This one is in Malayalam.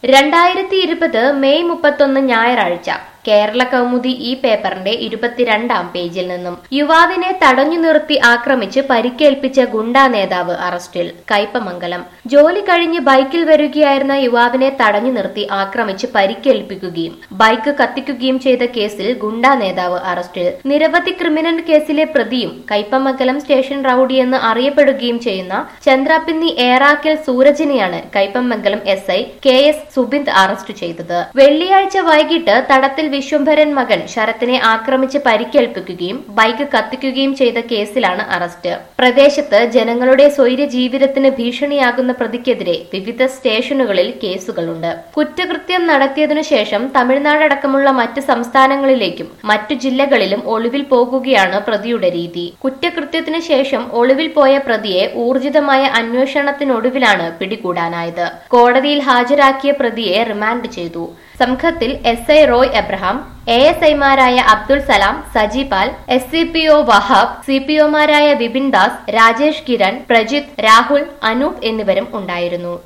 രണ്ടായിരത്തി ഇരുപത് മെയ് മുപ്പത്തൊന്ന് ഞായറാഴ്ച കേരള കൗമുദി ഈ പേപ്പറിന്റെ ഇരുപത്തിരണ്ടാം പേജിൽ നിന്നും യുവാവിനെ തടഞ്ഞു നിർത്തി ആക്രമിച്ച് പരിക്കേൽപ്പിച്ച ഗുണ്ടാ നേതാവ് അറസ്റ്റിൽ കയ്പമംഗലം ജോലി കഴിഞ്ഞ് ബൈക്കിൽ വരികയായിരുന്ന യുവാവിനെ തടഞ്ഞു നിർത്തി ആക്രമിച്ച് പരിക്കേൽപ്പിക്കുകയും ബൈക്ക് കത്തിക്കുകയും ചെയ്ത കേസിൽ ഗുണ്ടാ നേതാവ് അറസ്റ്റിൽ നിരവധി ക്രിമിനൽ കേസിലെ പ്രതിയും കയ്പമംഗലം സ്റ്റേഷൻ റൌഡിയെന്ന് അറിയപ്പെടുകയും ചെയ്യുന്ന ചന്ദ്രാപിന്നി ഏറാക്കൽ സൂരജിനെയാണ് Kaipamangalam S I K S Subind arrest ചെയ്തത് വെള്ളിയാഴ്ച വൈകിട്ട് തടത്തിൽ വിശ്വംഭരൻ മകൻ ശരത്തിനെ ആക്രമിച്ച് പരിക്കേൽപ്പിക്കുകയും ബൈക്ക് കത്തിക്കുകയും ചെയ്ത കേസിലാണ് അറസ്റ്റ് പ്രദേശത്ത് ജനങ്ങളുടെ സ്വൈര്യ ജീവിതത്തിന് ഭീഷണിയാകുന്ന പ്രതിക്കെതിരെ വിവിധ സ്റ്റേഷനുകളിൽ കേസുകളുണ്ട് കുറ്റകൃത്യം നടത്തിയതിനു ശേഷം തമിഴ്നാടടക്കമുള്ള മറ്റ് സംസ്ഥാനങ്ങളിലേക്കും മറ്റു ജില്ലകളിലും ഒളിവിൽ പോകുകയാണ് പ്രതിയുടെ രീതി കുറ്റകൃത്യത്തിനു ശേഷം ഒളിവിൽ പോയ പ്രതിയെ ഊർജിതമായ അന്വേഷണത്തിനൊടുവിലാണ് പിടികൂടാനായത് കോടതിയിൽ ഹാജരാക്കിയ പ്രതിയെ റിമാൻഡ് ചെയ്തു സംഘത്തിൽ S I Roy Abraham A S ഐമാരായ Abdul Salam Saji Pal S C P O Wahab C P ഒമാരായ വിപിൻ ദാസ് രാജേഷ് കിരൺ പ്രജിത്ത് രാഹുൽ അനൂപ് എന്നിവരും ഉണ്ടായിരുന്നു